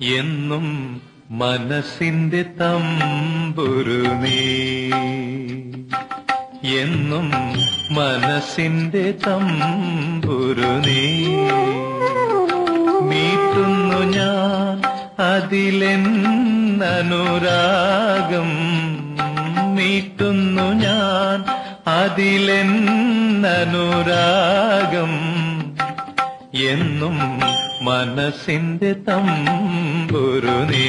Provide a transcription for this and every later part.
എന്നും മനസ്സിന്റെ തമ്പുരു നീ എന്നും മനസ്സിന്റെ തമ്പുരു നീ മീട്ടുന്നു ഞാൻ അതിലെന്നനുരാഗം മീട്ടുന്നു ഞാൻ അതിലെന്നനുരാഗം എന്നും മനസ്സിന്റെ തമ്പുരു നീ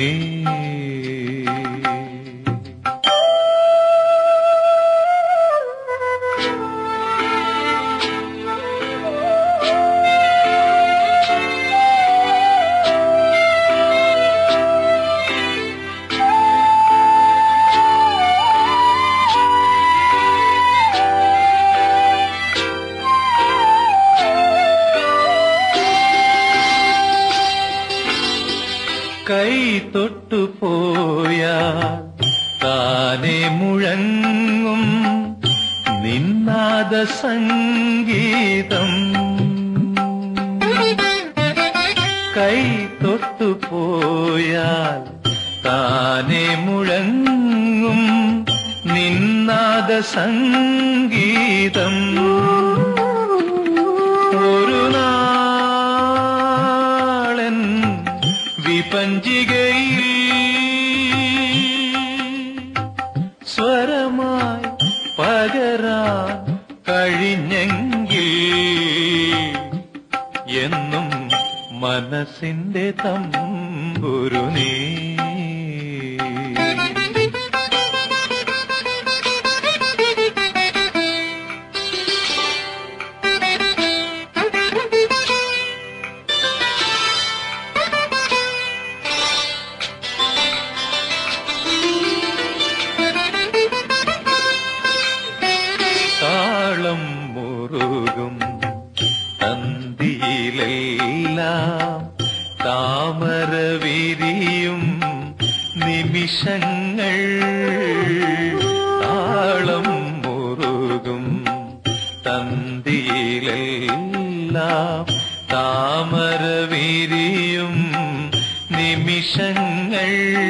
കൈ തൊട്ടു പോയാൽ താനെ മുഴങ്ങും നിന്നാദ സംഗീതം കൈ തൊട്ടു പോയാൽ താനെ മുഴങ്ങും നിന്നാദ സംഗീതം ഒരു നാളൻ വിപഞ്ചികയിൽ സ്വരമായി പകരാൻ കഴിഞ്ഞെങ്കിൽ എന്നും മനസ്സിന്റെ തമ്പുരു നീ താളം മുറുകും തന്തിയിലെല്ലാം താമര വിരിയും നിമിഷങ്ങൾ താളം മുറുകും തന്തിയിലെല്ലാം താമര വിരിയും നിമിഷങ്ങൾ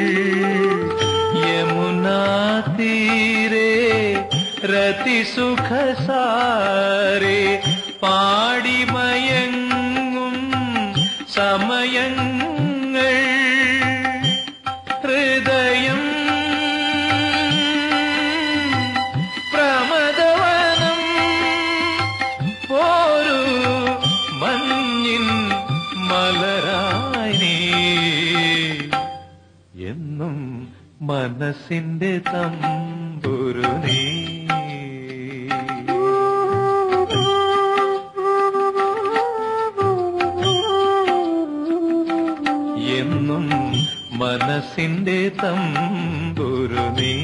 യമുനാ തീരെ രതിസുഖസാരെ പാടിമയങ്ങും സമയങ്ങൾ ഹൃദയം പ്രമദവനം പോരു മഞ്ഞിൻ മലരായി നീ എന്നും മനസ്സിന്റെ തമ്പുരു നീ എന്നും മനസ്സിന്റെ തമ്പുരു നീ